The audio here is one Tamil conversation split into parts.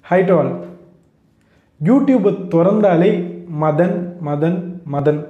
ஹை டு ஆல் யூடியூப்பை திறந்தாலே மதன் மதன் மதன்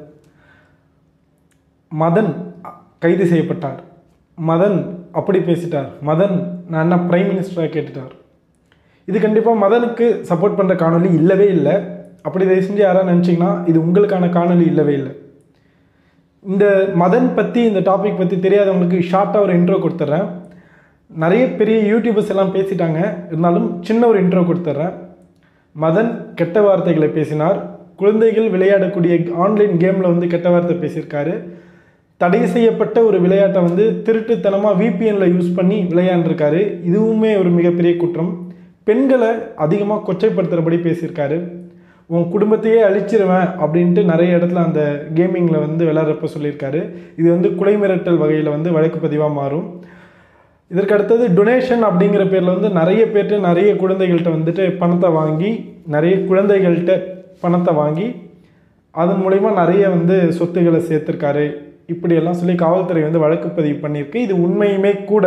மதன் கைது செய்யப்பட்டார் மதன் அப்படி பேசிட்டார் மதன் நான் என்ன பிரைம் மினிஸ்டராக கேட்டுட்டார் இது கண்டிப்பாக மதனுக்கு சப்போர்ட் பண்ணுற காணொளி இல்லவே இல்லை அப்படி தயவு செஞ்சு யாராவது நினச்சிங்கன்னா இது உங்களுக்கான காணொளி இல்லவே இல்லை இந்த மதன் பற்றி இந்த டாபிக் பற்றி தெரியாதவங்களுக்கு ஷார்ட்டாக ஒரு இன்ட்ரோ கொடுத்துட்றேன் நிறைய பெரிய யூடியூபர்ஸ் எல்லாம் பேசிட்டாங்க இருந்தாலும் சின்ன ஒரு இன்ட்ரோ கொடுத்துட்றேன் மதன் கெட்ட வார்த்தைகளை பேசினார் குழந்தைகள் விளையாடக்கூடிய ஆன்லைன் கேமில் வந்து கெட்ட வார்த்தை பேசியிருக்காரு தடை செய்யப்பட்ட ஒரு விளையாட்டை வந்து திருட்டுத்தனமாக விபிஎனில் யூஸ் பண்ணி விளையாண்டுருக்காரு இதுவுமே ஒரு மிகப்பெரிய குற்றம் பெண்களை அதிகமாக கொச்சைப்படுத்துகிறபடி பேசியிருக்காரு உன் குடும்பத்தையே அழிச்சிருவேன் அப்படின்ட்டு நிறைய இடத்துல அந்த கேமிங்கில் வந்து விளையாடுறப்ப சொல்லியிருக்காரு இது வந்து குலை மிரட்டல் வகையில் வந்து வழக்கு பதிவாக மாறும் இதற்கு அடுத்தது டொனேஷன் அப்படிங்கிற பேரில் வந்து நிறைய பேர்கிட்ட நிறைய குழந்தைகள்கிட்ட வந்துட்டு பணத்தை வாங்கி நிறைய குழந்தைகள்கிட்ட பணத்தை வாங்கி அதன் மூலிமா நிறைய வந்து சொத்துக்களை சேர்த்துருக்காரு இப்படியெல்லாம் சொல்லி காவல்துறை வந்து வழக்கு பதிவு பண்ணியிருக்கு இது உண்மையுமே கூட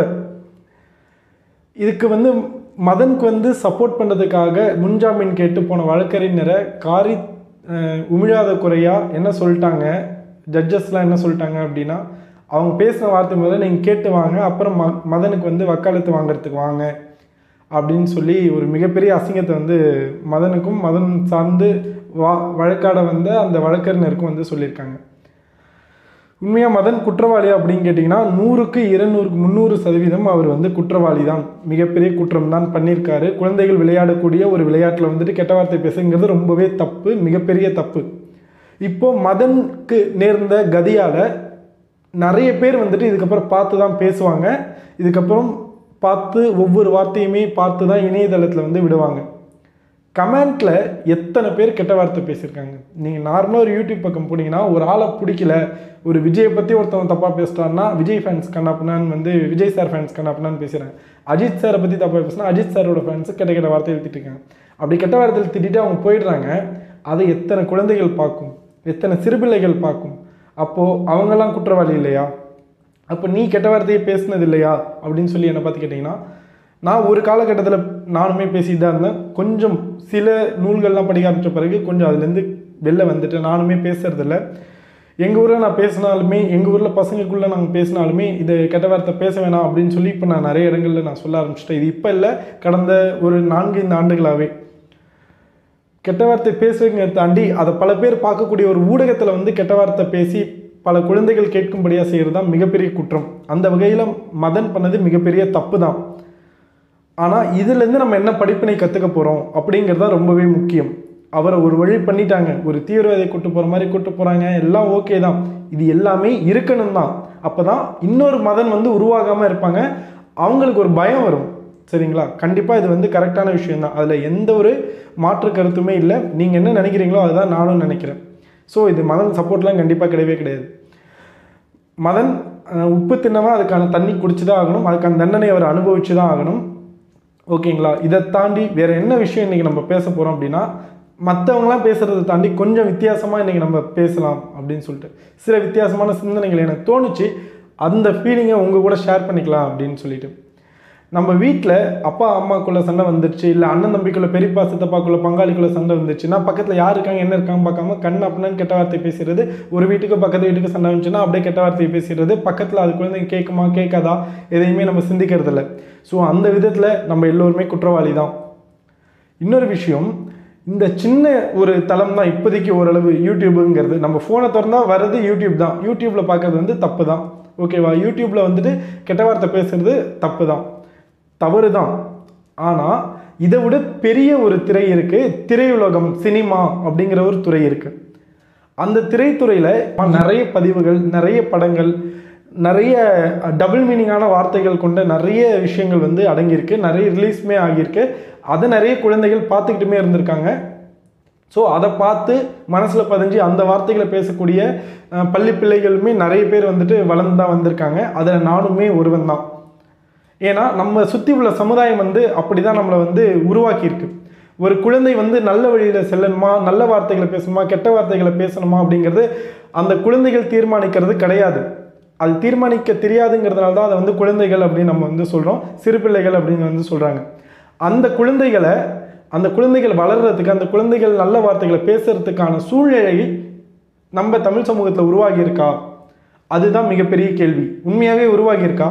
இதுக்கு வந்து மதனுக்கு வந்து சப்போர்ட் பண்ணுறதுக்காக முன்ஜாமீன் கேட்டு போன வழக்கறிஞரை காரி அஹ், உமிழாத குறையா என்ன சொல்லிட்டாங்க ஜட்ஜஸ்லாம் என்ன சொல்லிட்டாங்க அப்படின்னா அவங்க பேசின வார்த்தை முதல்ல நீங்கள் கேட்டு வாங்க அப்புறம் ம மதனுக்கு வந்து வக்காலத்து வாங்குறதுக்கு வாங்க அப்படின்னு சொல்லி ஒரு மிகப்பெரிய அசிங்கத்தை வந்து மதனுக்கும் மதன் சார்ந்து வா வழக்காட வந்த அந்த வழக்கறிஞருக்கும் வந்து சொல்லியிருக்காங்க உண்மையாக மதன் குற்றவாளி அப்படின்னு கேட்டிங்கன்னா நூறுக்கு இருநூறுக்கு முந்நூறு சதவீதம் அவர் வந்து குற்றவாளி தான் மிகப்பெரிய குற்றம் தான் பண்ணியிருக்காரு குழந்தைகள் விளையாடக்கூடிய ஒரு விளையாட்டில் வந்துட்டு கெட்ட வார்த்தை பேசுங்கிறது ரொம்பவே தப்பு மிகப்பெரிய தப்பு இப்போ மதனுக்கு நேர்ந்த கதியால் நிறைய பேர் வந்துட்டு இதுக்கப்புறம் பார்த்து தான் பேசுவாங்க இதுக்கப்புறம் பார்த்து ஒவ்வொரு வார்த்தையுமே பார்த்து தான் இணையதளத்தில் வந்து விடுவாங்க கமெண்ட்டில் எத்தனை பேர் கெட்ட வார்த்தை பேசியிருக்காங்க நீங்கள் நார்மலாக ஒரு யூடியூப் பக்கம் போனீங்கன்னா ஒரு ஆளை பிடிக்கல ஒரு விஜயை பற்றி ஒருத்தவங்க தப்பாக பேசிட்டான்னா விஜய் ஃபேன்ஸ் கண்ணாப்புனான்னு வந்து விஜய் சார் ஃபேன்ஸ் கண்ணாப்புனான்னு பேசுகிறாங்க அஜித் சாரை பற்றி தப்பாக பேசினா அஜித் சாரோட ஃபேன்ஸு கெட்ட கெட்ட வார்த்தைகள் திட்டிருக்காங்க அப்படி கெட்ட வார்த்தைகள் திட்டிட்டு அவங்க போயிடுறாங்க அதை எத்தனை குழந்தைகள் பார்க்கும் எத்தனை சிறுபிள்ளைகள் பார்க்கும் அப்போது அவங்கெல்லாம் குற்றவாளி இல்லையா அப்போ நீ கெட்ட வார்த்தையை பேசுனது இல்லையா அப்படின்னு சொல்லி என்னை பார்த்து கேட்டிங்கன்னா நான் ஒரு காலகட்டத்தில் நானுமே பேசிட்டு தான் இருந்தேன் கொஞ்சம் சில நூல்கள்லாம் படிக்க ஆரம்பித்த பிறகு கொஞ்சம் அதுலேருந்து வெளில வந்துட்டு நானுமே பேசுறதில்ல எங்கள் ஊரில் நான் பேசினாலுமே எங்கள் ஊரில் பசங்களுக்குள்ளே நாங்கள் பேசினாலுமே இது கெட்ட வார்த்தை பேச வேணாம் அப்படின்னு சொல்லி இப்போ நான் நிறைய இடங்களில் நான் சொல்ல ஆரம்பிச்சிட்டேன் இது இப்போ இல்லை கடந்த ஒரு நான்கு ஐந்து ஆண்டுகளாகவே கெட்ட வார்த்தை பேசுங்கிறத தாண்டி அதை பல பேர் பார்க்கக்கூடிய ஒரு ஊடகத்தில் வந்து கெட்ட வார்த்தை பேசி பல குழந்தைகள் கேட்கும்படியாக செய்கிறது தான் மிகப்பெரிய குற்றம் அந்த வகையில் மதன் பண்ணது மிகப்பெரிய தப்பு தான் ஆனால் இதுலேருந்து நம்ம என்ன படிப்பினை கற்றுக்க போகிறோம் அப்படிங்கிறது தான் ரொம்பவே முக்கியம் அவரை ஒரு வழி பண்ணிட்டாங்க ஒரு தீவிரவாதியை கூட்டு போகிற மாதிரி கூட்டு போகிறாங்க எல்லாம் ஓகே தான் இது எல்லாமே இருக்கணும் தான் அப்போ தான் இன்னொரு மதன் வந்து உருவாகாமல் இருப்பாங்க அவங்களுக்கு ஒரு பயம் வரும் சரிங்களா கண்டிப்பாக இது வந்து கரெக்டான விஷயம் தான் அதில் எந்த ஒரு மாற்று கருத்துமே இல்லை நீங்கள் என்ன நினைக்கிறீங்களோ அதுதான் நானும் நினைக்கிறேன் ஸோ இது மதன் சப்போர்ட்லாம் கண்டிப்பாக கிடையவே கிடையாது மதன் அஹ், உப்பு தின்னவன் அதுக்கான தண்ணி குடிச்சு தான் ஆகணும் அதுக்கான தண்டனை அவர் அனுபவிச்சு தான் ஆகணும் ஓகேங்களா இதை தாண்டி வேறு என்ன விஷயம் இன்றைக்கி நம்ம பேச போகிறோம் அப்படின்னா மற்றவங்களாம் பேசுகிறத தாண்டி கொஞ்சம் வித்தியாசமாக இன்றைக்கி நம்ம பேசலாம் அப்படின்னு சொல்லிட்டு சில வித்தியாசமான சிந்தனைகள் எனக்கு தோணுச்சு அந்த ஃபீலிங்கை உங்கள் கூட ஷேர் பண்ணிக்கலாம் அப்படின்னு சொல்லிட்டு நம்ம வீட்டில் அப்பா அம்மாக்குள்ள சண்டை வந்துருச்சு இல்லை அண்ணன் தம்பிக்குள்ள பெரியப்பா சித்தப்பாக்குள்ள பங்காளிக்குள்ள சண்டை வந்துச்சுன்னா பக்கத்தில் யார் இருக்காங்க என்ன இருக்காங்க பார்க்காம கண் அப்படின்னு கெட்ட வார்த்தை பேசுறது ஒரு வீட்டுக்கு பக்கத்து வீட்டுக்கு சண்டை வந்துச்சுன்னா அப்படியே கெட்ட வார்த்தை பேசுறது பக்கத்தில் அது குழந்தைங்க கேட்குமா கேட்காதா எதையுமே நம்ம சிந்திக்கிறது இல்லை ஸோ அந்த விதத்தில் நம்ம எல்லோருமே குற்றவாளி தான் இன்னொரு விஷயம் இந்த சின்ன ஒரு தளம் தான் இப்போதைக்கு ஓரளவு யூடியூபுங்கிறது நம்ம ஃபோனை திறந்தா வர்றது யூடியூப் தான் யூடியூப்பில் பார்க்கறது வந்து தப்பு தான் ஓகேவா யூடியூப்பில் வந்துட்டு கெட்ட வார்த்தை பேசுறது தப்பு தான் தவறு தான் ஆனால் இதை விட பெரிய ஒரு திரை இருக்குது திரையுலகம் சினிமா அப்படிங்கிற ஒரு துறை இருக்குது அந்த திரைத்துறையில் நிறைய பதிவுகள் நிறைய படங்கள் நிறைய டபுள் மீனிங்கான வார்த்தைகள் கொண்ட நிறைய விஷயங்கள் வந்து அடங்கியிருக்கு நிறைய ரிலீஸ்மே ஆகியிருக்கு அதை நிறைய குழந்தைகள் பார்த்துக்கிட்டுமே இருந்திருக்காங்க ஸோ அதை பார்த்து மனசில் பதிஞ்சு அந்த வார்த்தைகளை பேசக்கூடிய அஹ், பள்ளி பிள்ளைகளுமே நிறைய பேர் வந்துட்டு வளர்ந்து தான் வந்திருக்காங்க அதில் நானுமே ஒருவன் தான் ஏன்னா நம்ம சுற்றி உள்ள சமுதாயம் வந்து அப்படி தான் நம்மளை வந்து உருவாக்கியிருக்கு ஒரு குழந்தை வந்து நல்ல வழியில் செல்லணுமா நல்ல வார்த்தைகளை பேசணுமா கெட்ட வார்த்தைகளை பேசணுமா அப்படிங்கிறது அந்த குழந்தைகள் தீர்மானிக்கிறது கிடையாது அது தீர்மானிக்க தெரியாதுங்கிறதுனால தான் அதை வந்து குழந்தைகள் அப்படின்னு நம்ம வந்து சொல்கிறோம் சிறு பிள்ளைகள் அப்படின்னு வந்து சொல்கிறாங்க அந்த குழந்தைகளை அந்த குழந்தைகள் வளர்றதுக்கு அந்த குழந்தைகள் நல்ல வார்த்தைகளை பேசுறதுக்கான சூழ்நிலை நம்ம தமிழ் சமூகத்தில் உருவாகி இருக்கா அதுதான் மிகப்பெரிய கேள்வி உண்மையாகவே உருவாகி இருக்கா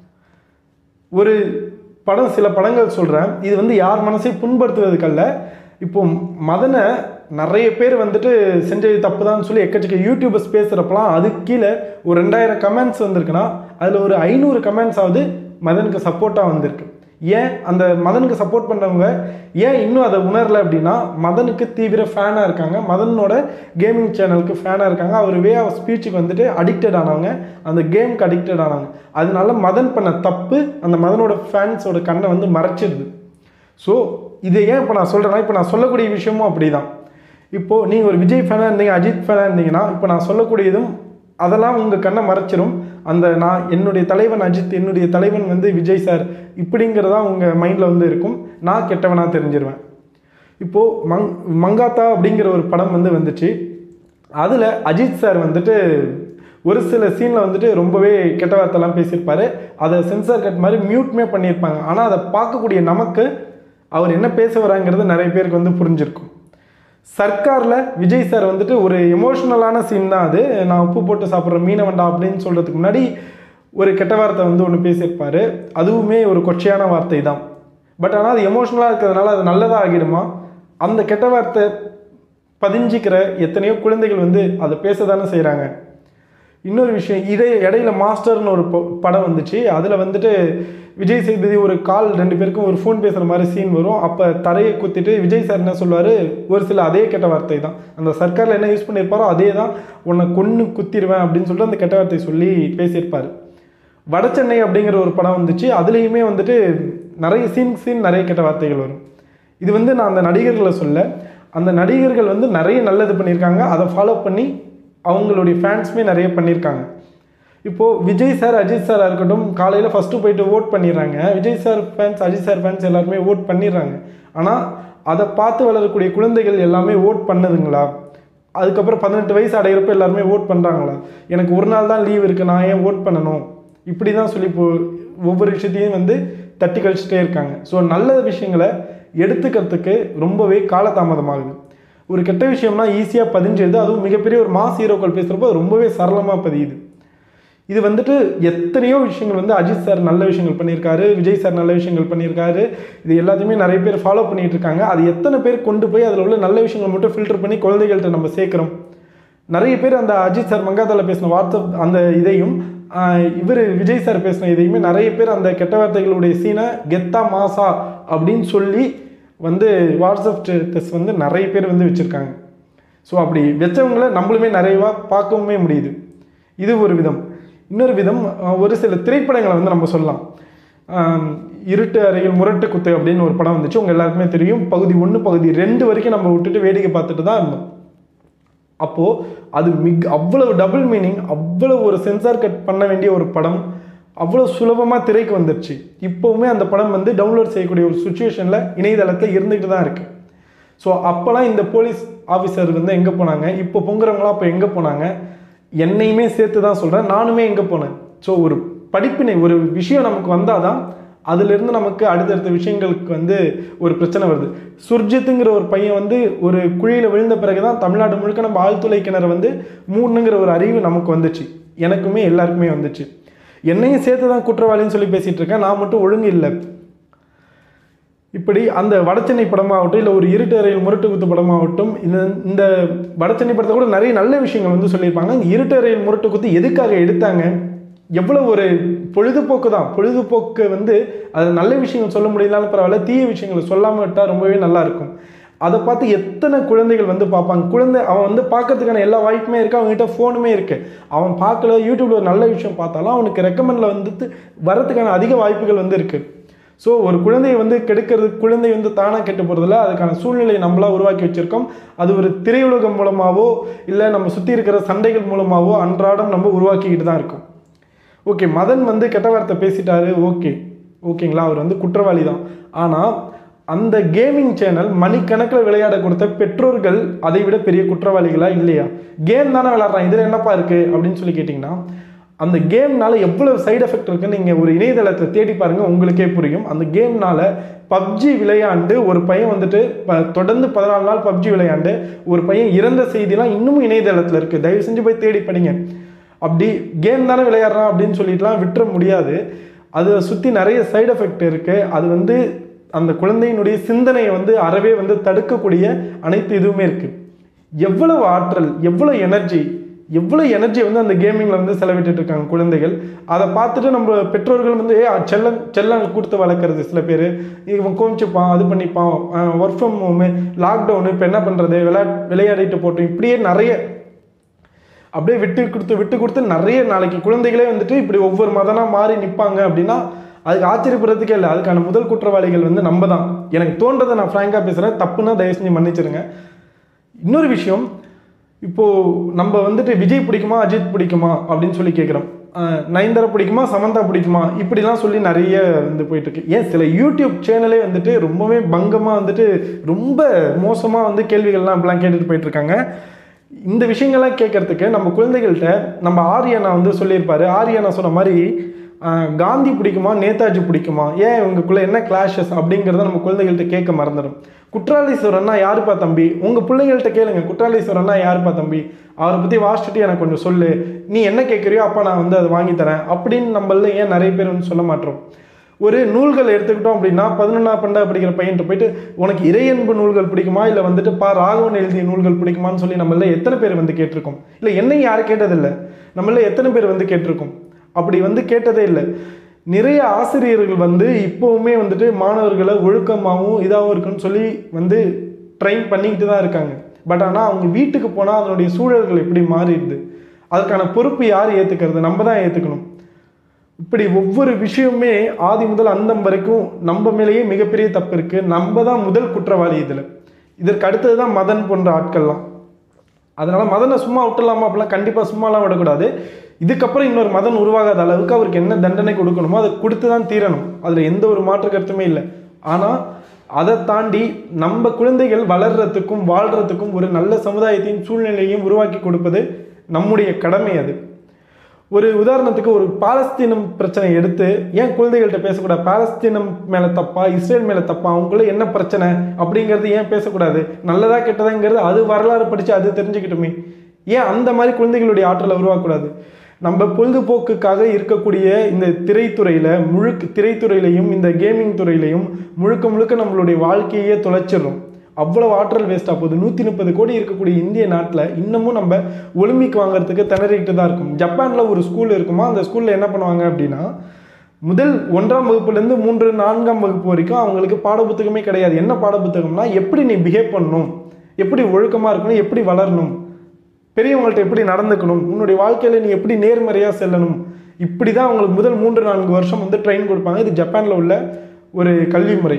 ஒரு படம் சில படங்கள் சொல்கிறேன் இது வந்து யார் மனசையும் புண்படுத்துவதுக்கல்ல இப்போ மதனை நிறைய பேர் வந்துட்டு செஞ்சது தப்பு தான் சொல்லி எக்கச்சக்க யூடியூபர்ஸ் பேசுகிறப்பலாம் அதுக்கு கீழே ஒரு ரெண்டாயிரம் கமெண்ட்ஸ் வந்திருக்குன்னா அதில் ஒரு ஐநூறு கமெண்ட்ஸ் ஆகுது மதனுக்கு சப்போர்ட்டாக வந்திருக்கு ஏன் அந்த மதனுக்கு சப்போர்ட் பண்ணுறவங்க ஏன் இன்னும் அதை உணரல அப்படின்னா மதனுக்கு தீவிர ஃபேனாக இருக்காங்க மதனோட கேமிங் சேனலுக்கு ஃபேனாக இருக்காங்க அவர் வே ஆஃப் ஸ்பீச்சுக்கு வந்துட்டு அடிக்டட் ஆனவங்க அந்த கேமுக்கு அடிக்டட் ஆனவங்க அதனால மதன் பண்ண தப்பு அந்த மதனோட ஃபேன்ஸோட கண்ணை வந்து மறைச்சிடுது ஸோ இதை ஏன் இப்போ நான் சொல்கிறேன்னா இப்போ நான் சொல்லக்கூடிய விஷயமும் அப்படி தான் இப்போது நீங்கள் ஒரு விஜய் ஃபேனாக இருந்தீங்க அஜித் ஃபேனாக இருந்தீங்கன்னா இப்போ நான் சொல்லக்கூடியதும் அதெல்லாம் உங்கள் கண்ணை மறைச்சிரும் அந்த நான் என்னுடைய தலைவன் அஜித் என்னுடைய தலைவன் வந்து விஜய் சார் இப்படிங்கிறதா உங்கள் மைண்டில் வந்து இருக்கும் நான் கெட்டவனாக தெரிஞ்சிருவேன் இப்போது மங் மங்காத்தா அப்படிங்கிற ஒரு படம் வந்து வந்துச்சு அதில் அஜித் சார் வந்துட்டு ஒரு சில சீனில் வந்துட்டு ரொம்பவே கெட்ட வார்த்தைலாம் பேசியிருப்பாரு அதை சென்சார் கட் மாதிரி மியூட்மே பண்ணியிருப்பாங்க ஆனால் அதை பார்க்கக்கூடிய நமக்கு அவர் என்ன பேச வராங்கிறது நிறைய பேருக்கு வந்து புரிஞ்சிருக்கும் சர்க்காரில் விஜய் சார் வந்துட்டு ஒரு எமோஷ்னலான சீன் தான் அது நான் உப்பு போட்டு சாப்பிட்ற மீனை வேண்டாம் அப்படின்னு சொல்கிறதுக்கு முன்னாடி ஒரு கெட்ட வார்த்தை வந்து ஒன்று பேசியிருப்பாரு அதுவுமே ஒரு கொச்சையான வார்த்தை தான் பட் ஆனால் அது எமோஷ்னலாக இருக்கிறதுனால அது நல்லதாக ஆகிடுமா அந்த கெட்ட வார்த்தை பதிஞ்சிக்கிற எத்தனையோ குழந்தைகள் வந்து அதை பேச தானே செய்கிறாங்க இன்னொரு விஷயம் இடை இடையில மாஸ்டர்னு ஒரு ப- படம் வந்துச்சு அதில் வந்துட்டு விஜய் சேதுபதி ஒரு கால் ரெண்டு பேருக்கும் ஒரு ஃபோன் பேசுகிற மாதிரி சீன் வரும் அப்போ தரையை குத்திட்டு விஜய் சார் என்ன சொல்லுவார் ஒரு சில அதே கெட்ட வார்த்தை தான் அந்த சர்க்காரில் என்ன யூஸ் பண்ணியிருப்பாரோ அதே தான் உன்னை கொன்று குத்திடுவேன் அப்படின்னு சொல்லிட்டு அந்த கெட்ட வார்த்தை சொல்லி பேசியிருப்பார் வடசென்னை அப்படிங்கிற ஒரு படம் வந்துச்சு அதுலேயுமே வந்துட்டு நிறைய சீன் சீன் நிறைய கெட்ட வார்த்தைகள் வரும் இது வந்து நான் அந்த நடிகர்களை சொல்ல அந்த நடிகர்கள் வந்து நிறைய நல்லது பண்ணியிருக்காங்க அதை ஃபாலோ பண்ணி அவங்களுடைய ஃபேன்ஸுமே நிறைய பண்ணியிருக்காங்க இப்போது விஜய் சார் அஜித் சாராக இருக்கட்டும் காலையில் ஃபஸ்ட்டு போயிட்டு ஓட் பண்ணிடுறாங்க Vijay sir fans Ajith sir fans எல்லாருமே ஓட் பண்ணிடுறாங்க ஆனால் அதை பார்த்து வளரக்கூடிய குழந்தைகள் எல்லாமே ஓட் பண்ணுதுங்களா அதுக்கப்புறம் பதினெட்டு வயசு அடையிறப்ப எல்லாருமே ஓட் பண்ணுறாங்களா எனக்கு ஒரு நாள் தான் லீவ் இருக்குது நான் ஏன் ஓட் பண்ணணும் இப்படி தான் சொல்லி இப்போ ஒவ்வொரு விஷயத்தையும் வந்து தட்டி கழிச்சிட்டே இருக்காங்க ஸோ நல்ல விஷயங்களை எடுத்துக்கிறதுக்கு ரொம்பவே காலதாமதமாகுது ஒரு கெட்ட விஷயம்னா ஈஸியாக பதிஞ்சிருது அதுவும் மிகப்பெரிய ஒரு மாஸ் ஹீரோக்கள் பேசுகிறப்போ அது ரொம்பவே சரளமாக பதியுது இது வந்துட்டு எத்தனையோ விஷயங்கள் வந்து அஜித் சார் நல்ல விஷயங்கள் பண்ணியிருக்காரு விஜய் சார் நல்ல விஷயங்கள் பண்ணியிருக்காரு இது எல்லாத்தையுமே நிறைய பேர் ஃபாலோ பண்ணிட்டு இருக்காங்க அது எத்தனை பேர் கொண்டு போய் அதில் உள்ள நல்ல விஷயங்களை மட்டும் ஃபில்டர் பண்ணி குழந்தைகள்கிட்ட நம்ம சேர்க்குறோம் நிறைய பேர் அந்த அஜித் சார் மங்காத்தால பேசின வார்த்தை அந்த இதையும் இவர் விஜய் சார் பேசின இதையுமே நிறைய பேர் அந்த கெட்ட வார்த்தைகளுடைய சீனை கெத்தா மாசா அப்படின்னு சொல்லி வந்து வாட்ஸ்அப் ஸ்டேட்டஸ் வந்து நிறைய பேர் வந்து வச்சுருக்காங்க ஸோ அப்படி வச்சவங்கள நம்மளுமே நிறையவா பார்க்கவுமே முடியுது இது ஒரு விதம் இன்னொரு விதம் அஹ், ஒரு சில திரைப்படங்களை வந்து நம்ம சொல்லலாம் ஆம், இருட்டு அறையில் முரட்டு குத்து அப்படின்னு ஒரு படம் வந்துச்சு உங்கள் எல்லாருக்குமே தெரியும் பகுதி ஒன்று பகுதி ரெண்டு வரைக்கும் நம்ம விட்டுட்டு வேடிக்கை பார்த்துட்டு தான் இருந்தோம் அப்போது அது மிக் அவ்வளவு டபுள் மீனிங் அவ்வளவு ஒரு சென்சார் கட் பண்ண வேண்டிய ஒரு படம் அவ்வளோ சுலபமாக திரைக்கு வந்துருச்சு இப்போவுமே அந்த படம் வந்து டவுன்லோட் செய்யக்கூடிய ஒரு சுச்சுவேஷனில் இணையதளத்தில் இருந்துக்கிட்டு தான் இருக்குது ஸோ அப்போல்லாம் இந்த போலீஸ் ஆஃபீஸர் வந்து எங்கே போனாங்க இப்போ பொங்குறவங்களாம் அப்போ எங்கே போனாங்க என்னையுமே சேர்த்து தான் சொல்கிறேன் நானுமே எங்கே போனேன் ஸோ ஒரு படிப்பினை ஒரு விஷயம் நமக்கு வந்தால் தான் அதிலிருந்து நமக்கு அடுத்தடுத்த விஷயங்களுக்கு வந்து ஒரு பிரச்சனை வருது சுர்ஜித்துங்கிற ஒரு பையன் வந்து ஒரு குழியில் விழுந்த பிறகு தான் தமிழ்நாடு முழுக்க நம்ம ஆழ்துளை கிணறு வந்து மூணுங்கிற ஒரு அறிவு நமக்கு வந்துச்சு எனக்குமே எல்லாருக்குமே வந்துச்சு என்னையும் சேர்த்து தான் குற்றவாளின்னு சொல்லி பேசிகிட்டு இருக்கேன் நான் மட்டும் ஒழுங்கு இல்லை இப்படி அந்த வடச்சென்னை படமாகட்டும் இல்லை ஒரு இருட்டு அறையில் முரட்டு குத்து படமாகட்டும் இந்த இந்த வடச்சென்னை படத்தை கூட நிறைய நல்ல விஷயங்கள் வந்து சொல்லியிருப்பாங்க இந்த இருட்டு அறையில் முரட்டு குத்து எதுக்காக எடுத்தாங்க எவ்வளோ ஒரு பொழுதுபோக்கு தான் பொழுதுபோக்கு வந்து அது நல்ல விஷயங்கள் சொல்ல முடியலனாலும் பரவாயில்ல தீய விஷயங்களை சொல்லாமல் விட்டால் ரொம்பவே நல்லா இருக்கும் அதை பார்த்து எத்தனை குழந்தைகள் வந்து பார்ப்பாங்க குழந்தை அவன் வந்து பார்க்கறதுக்கான எல்லா வாய்ப்புமே இருக்குது அவங்ககிட்ட ஃபோனுமே இருக்குது அவன் பார்க்கல யூடியூப்ல ஒரு நல்ல விஷயம் பார்த்தாலும் அவனுக்கு ரெக்கமெண்டில் வந்து வரதுக்கான அதிக வாய்ப்புகள் வந்து இருக்குது ஸோ ஒரு குழந்தையை வந்து கெடுக்கிறது குழந்தை வந்து தானாக கெட்டு போகிறதில்ல அதுக்கான சூழ்நிலையை நம்மளா உருவாக்கி வச்சுருக்கோம் அது ஒரு திரையுலகம் மூலமாகவோ இல்லை நம்ம சுற்றி இருக்கிற சண்டைகள் மூலமாகவோ அன்றாடம் நம்ம உருவாக்கிக்கிட்டு தான் இருக்கோம் ஓகே மதன் வந்து கெட்ட வார்த்தை பேசிட்டாரு ஓகே ஓகேங்களா அவர் வந்து குற்றவாளி தான் ஆனால் அந்த கேமிங் சேனல் மணிக்கணக்கில் விளையாட கொடுத்த பெற்றோர்கள் அதை விட பெரிய குற்றவாளிகளா இல்லையா கேம் தானே விளையாடுறான் இதில் என்னப்பா இருக்குது அப்படின்னு சொல்லி கேட்டிங்கன்னா அந்த கேம்னால எவ்வளவு சைடு எஃபெக்ட் இருக்குன்னு நீங்கள் ஒரு இணையதளத்தை தேடி பாருங்கள் உங்களுக்கே புரியும் அந்த கேம்னால பப்ஜி விளையாண்டு ஒரு பையன் வந்துட்டு ப- தொடர்ந்து பதினாலு நாள் பப்ஜி விளையாண்டு ஒரு பையன் இறந்த செய்திலாம் இன்னமும் இணையதளத்தில் இருக்குது தயவு செஞ்சு போய் தேடி படிங்க அப்படி கேம் தானே விளையாடுறான் அப்படின்னு சொல்லிட்டுலாம் விட்டுற முடியாது அதை சுற்றி நிறைய சைடு எஃபெக்ட் இருக்குது அது வந்து அந்த குழந்தையினுடைய சிந்தனையை வந்து அறவே வந்து தடுக்கக்கூடிய அனைத்து இதுவுமே இருக்குது எவ்வளவு ஆற்றல் எவ்வளோ எனர்ஜி எவ்வளோ எனர்ஜி வந்து அந்த கேமிங்கில் வந்து செலவிட்டுட்டு இருக்காங்க குழந்தைகள் அதை பார்த்துட்டு நம்ம பெற்றோர்கள் வந்து ஏ செல்லம் செல்லம் கொடுத்து வளர்க்குறது சில பேர் இவன் கோமிச்சுப்பான் அது பண்ணிப்பான் ஒர்க் ஃப்ரம் ஹோமு லாக்டவுனு இப்போ என்ன பண்ணுறது விளையா விளையாடிட்டு போட்டோம் இப்படியே நிறைய அப்படியே விட்டு கொடுத்து விட்டு கொடுத்து நிறைய நாளைக்கு குழந்தைகளே வந்துட்டு இப்படி ஒவ்வொரு மதனா மாறி நிற்பாங்க அப்படின்னா அதுக்கு ஆச்சரியப்படுறதுக்கே இல்லை அதுக்கான முதல் குற்றவாளிகள் வந்து நம்ம தான் எனக்கு தோன்றதை நான் ஃப்ராங்காக பேசுகிறேன் தப்புன்னா தயவு செஞ்சு மன்னிச்சிருங்க இன்னொரு விஷயம் இப்போ நம்ம வந்துட்டு விஜய் பிடிக்குமா அஜித் பிடிக்குமா அப்படின்னு சொல்லி கேட்குறோம் நயன்தாரா பிடிக்குமா சமந்தா பிடிக்குமா இப்படிலாம் சொல்லி நிறைய வந்து போயிட்டு இருக்கு ஏன் சில யூடியூப் சேனலே வந்துட்டு ரொம்பவே பங்கமாக வந்துட்டு ரொம்ப மோசமாக வந்து கேள்விகள்லாம் இப்படிலாம் கேட்டுட்டு போயிட்டு இருக்காங்க இந்த விஷயங்கள்லாம் கேட்கறதுக்கு நம்ம குழந்தைகள்கிட்ட நம்ம ஆரியனா வந்து சொல்லியிருப்பாரு ஆரியனா சொன்ன மாதிரி ஆஹ், காந்தி பிடிக்குமா நேதாஜி பிடிக்குமா ஏன் இவங்களுக்குள்ள என்ன கிளாஷஸ் அப்படிங்கிறத நம்ம குழந்தைகள்கிட்ட கேட்க மறந்துடும் குற்றாலீஸ்வரன்னா யாருப்பா தம்பி உங்கள் பிள்ளைகள்கிட்ட கேளுங்க குற்றாலீஸ்வரன்னா யாருப்பா தம்பி அவரை பற்றி வாசிச்சுட்டு எனக்கு கொஞ்சம் சொல்லு நீ என்ன கேட்குறியோ அப்போ நான் வந்து அதை வாங்கி தரேன் அப்படின்னு நம்மள ஏன் நிறைய பேர் வந்து சொல்ல மாட்டோம் ஒரு நூல்கள் எடுத்துக்கிட்டோம் அப்படின்னா பதினொன்னா பண்டா படிக்கிற பையன்ட்டு போயிட்டு உனக்கு இறையன்பு நூல்கள் பிடிக்குமா இல்லை வந்துட்டு பா ராகவன் எழுதிய நூல்கள் பிடிக்குமான்னு சொல்லி நம்மள எத்தனை பேர் வந்து கேட்டிருக்கோம் இல்லை என்னையும் யாரும் கேட்டதில்லை நம்மள எத்தனை பேர் வந்து கேட்டிருக்கோம் அப்படி வந்து கேட்டதே இல்லை நிறைய ஆசிரியர்கள் வந்து இப்போவுமே வந்துட்டு மாணவர்களை ஒழுக்கமாகவும் இதாகவும் இருக்குன்னு சொல்லி வந்து ட்ரைன் பண்ணிக்கிட்டு தான் இருக்காங்க பட் ஆனால் அவங்க வீட்டுக்கு போனால் அதனுடைய சூழல்கள் எப்படி மாறிடுது அதுக்கான பொறுப்பு யார் ஏற்றுக்கிறது நம்ம தான் ஏற்றுக்கணும் இப்படி ஒவ்வொரு விஷயமுமே ஆதி முதல் அந்தம் வரைக்கும் நம்ம மேலேயே மிகப்பெரிய தப்பு இருக்கு நம்ம தான் முதல் குற்றவாளி இதில் இதற்கு அடுத்தது தான் மதன் போன்ற ஆட்கள்லாம் அதனால மதனை சும்மா விட்டுலாமா அப்படிலாம் கண்டிப்பாக சும்மாலாம் விடக்கூடாது இதுக்கப்புறம் இன்னொரு மதன் உருவாகாத அளவுக்கு அவருக்கு என்ன தண்டனை கொடுக்கணுமோ அதை கொடுத்து தான் தீரணும் அதில் எந்த ஒரு மாற்று கருத்துமே இல்லை ஆனால் அதை தாண்டி நம்ம குழந்தைகள் வளர்றதுக்கும் வாழ்றதுக்கும் ஒரு நல்ல சமுதாயத்தையும் சூழ்நிலையையும் உருவாக்கி கொடுப்பது நம்முடைய கடமை அது ஒரு உதாரணத்துக்கு ஒரு பாலஸ்தீனம் பிரச்சனை எடுத்து ஏன் குழந்தைகள்கிட்ட பேசக்கூடாது பாலஸ்தீனம் மேலே தப்பா இஸ்ரேல் மேலே தப்பா அவங்களுக்குள்ள என்ன பிரச்சனை அப்படிங்கிறது ஏன் பேசக்கூடாது நல்லதா கெட்டதாங்கிறது அது வரலாறு படித்து அது தெரிஞ்சுக்கிட்டுமே ஏன் அந்த மாதிரி குழந்தைகளுடைய ஆற்றலை உருவாக்கக்கூடாது நம்ம பொழுதுபோக்குக்காக இருக்கக்கூடிய இந்த திரைத்துறையில் முழுக்க திரைத்துறையிலையும் இந்த கேமிங் துறையிலையும் முழுக்க முழுக்க நம்மளுடைய வாழ்க்கையே தொலைச்சிடுறோம் அவ்வளவு ஆற்றல் வேஸ்ட்டாக போகுது நூற்றி முப்பது கோடி இருக்கக்கூடிய இந்திய நாட்டில் இன்னமும் நம்ம ஒலிம்பிக் வாங்குறதுக்கு திணறிக்கிட்டு தான் இருக்கும் ஜப்பானில் ஒரு ஸ்கூல் இருக்குமா அந்த ஸ்கூலில் என்ன பண்ணுவாங்க அப்படின்னா முதல் ஒன்றாம் வகுப்புலேருந்து மூன்று நான்காம் வகுப்பு வரைக்கும் அவங்களுக்கு பாடப்புத்தகமே கிடையாது என்ன பாடப்புத்தகம்னா எப்படி நீ பிஹேவ் பண்ணணும் எப்படி ஒழுக்கமாக இருக்கணும் எப்படி வளரணும் பெரியவங்கள்ட்ட எப்படி நடந்துக்கணும் உன்னுடைய வாழ்க்கையில் நீ எப்படி நேர்மறையாக செல்லணும் இப்படி தான் அவங்களுக்கு முதல் மூன்று நான்கு வருஷம் வந்து ட்ரெயின் கொடுப்பாங்க இது ஜப்பானில் உள்ள ஒரு கல்வி முறை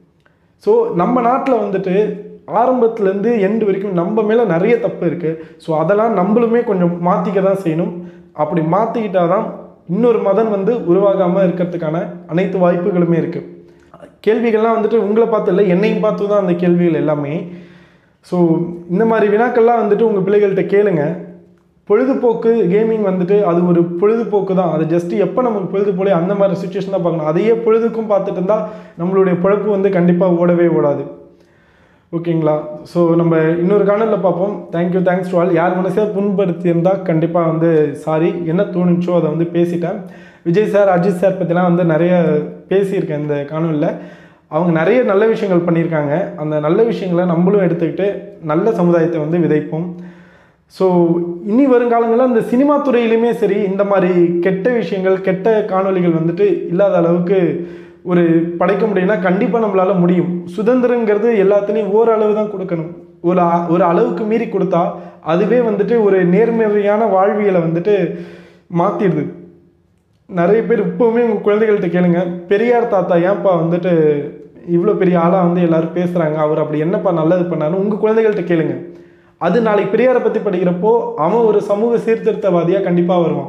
ஸோ நம்ம நாட்டில் வந்துட்டு ஆரம்பத்துலேருந்து எண்டு வரைக்கும் நம்ம மேலே நிறைய தப்பு இருக்குது ஸோ அதெல்லாம் நம்மளுமே கொஞ்சம் மாற்றிக்க தான் செய்யணும் அப்படி மாற்றிக்கிட்டா தான் இன்னொரு மதம் வந்து உருவாகாமல் இருக்கிறதுக்கான அனைத்து வாய்ப்புகளுமே இருக்குது கேள்விகள்லாம் வந்துட்டு உங்களை பார்த்து இல்லை என்னையும் பார்த்து தான் அந்த கேள்விகள் எல்லாமே ஸோ இந்த மாதிரி வினாக்கள்லாம் வந்துட்டு உங்கள் பிள்ளைகள்கிட்ட கேளுங்க பொழுதுபோக்கு கேமிங் வந்துட்டு அது ஒரு பொழுதுபோக்கு தான் அது ஜஸ்ட் எப்போ நமக்கு பொழுதுபோலே அந்த மாதிரி சுச்சுவேஷன் தான் பார்க்கணும் அதையே பொழுதுக்கும் பார்த்துட்டு இருந்தால் நம்மளுடைய பொழப்பு வந்து கண்டிப்பாக ஓடவே ஓடாது ஓகேங்களா ஸோ நம்ம இன்னொரு காணொலியில் பார்ப்போம் தேங்க்யூ தேங்க்ஸ் டு ஆல் யார் மனசையாக புண்படுத்தியிருந்தால் கண்டிப்பாக வந்து சாரி என்ன தோணுச்சோ அதை வந்து பேசிட்டேன் விஜய் சார் அஜித் சார் பற்றிலாம் வந்து நிறைய பேசியிருக்கேன் இந்த காணொலியில் அவங்க நிறைய நல்ல விஷயங்கள் பண்ணியிருக்காங்க அந்த நல்ல விஷயங்களை நம்மளும் எடுத்துக்கிட்டு நல்ல சமுதாயத்தை வந்து விதைப்போம் ஸோ இனி வருங்காலங்களில் இந்த சினிமா துறையிலுமே சரி இந்த மாதிரி கெட்ட விஷயங்கள் கெட்ட காணொளிகள் வந்துட்டு இல்லாத அளவுக்கு ஒரு படைக்க முடியும்னா கண்டிப்பாக நம்மளால முடியும் சுதந்திரங்கிறது எல்லாத்துலேயும் ஓரளவு தான் கொடுக்கணும் ஒரு அ- ஒரு அளவுக்கு மீறி கொடுத்தா அதுவே வந்துட்டு ஒரு நேர்மறையான வாழ்வியலை வந்துட்டு மாற்றிடுது நிறைய பேர் இப்போவுமே உங்கள் குழந்தைகள்கிட்ட கேளுங்க பெரியார் தாத்தா ஏன்ப்பா வந்துட்டு இவ்வளோ பெரிய ஆளாக வந்து எல்லாரும் பேசுகிறாங்க அவர் அப்படி என்னப்பா நல்லது பண்ணாருன்னு உங்கள் குழந்தைகள்கிட்ட கேளுங்க அது நாளைக்கு பெரியாரை பற்றி படிக்கிறப்போ அவன் ஒரு சமூக சீர்திருத்தவாதியாக கண்டிப்பாக வருவான்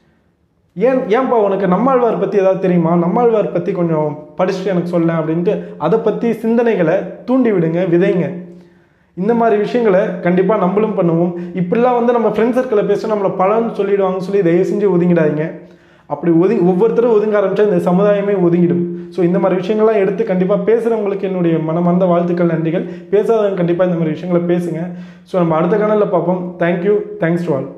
ஏன் ஏன்பா உனக்கு நம்மாழ்வார் பற்றி ஏதாவது தெரியுமா நம்மாழ்வார் பற்றி கொஞ்சம் படிச்சுட்டு எனக்கு சொல்ல அப்படின்ட்டு அதை பற்றி சிந்தனைகளை தூண்டி விடுங்க விதைங்க இந்த மாதிரி விஷயங்களை கண்டிப்பாக நம்மளும் பண்ணுவோம் இப்படிலாம் வந்து நம்ம ஃப்ரெண்ட் சர்க்கிளை பேச நம்மளை பலன்னு சொல்லிடுவாங்கன்னு சொல்லி தயவு செஞ்சு ஒதுங்கிடாதீங்க அப்படி ஒதுங்கி ஒவ்வொருத்தரும் ஒதுங்க ஆரம்பிச்சா இந்த சமுதாயமே ஒதுங்கிடும் ஸோ இந்த மாதிரி விஷயங்கள்லாம் எடுத்து கண்டிப்பாக பேசுகிறவங்களுக்கு என்னுடைய மனமார்ந்த வாழ்த்துக்கள் நன்றிகள் பேசாதவங்க கண்டிப்பாக இந்த மாதிரி விஷயங்களை பேசுங்க ஸோ நம்ம அடுத்த காணலில் பார்ப்போம் தேங்க்யூ தேங்க்ஸ் டு ஆல்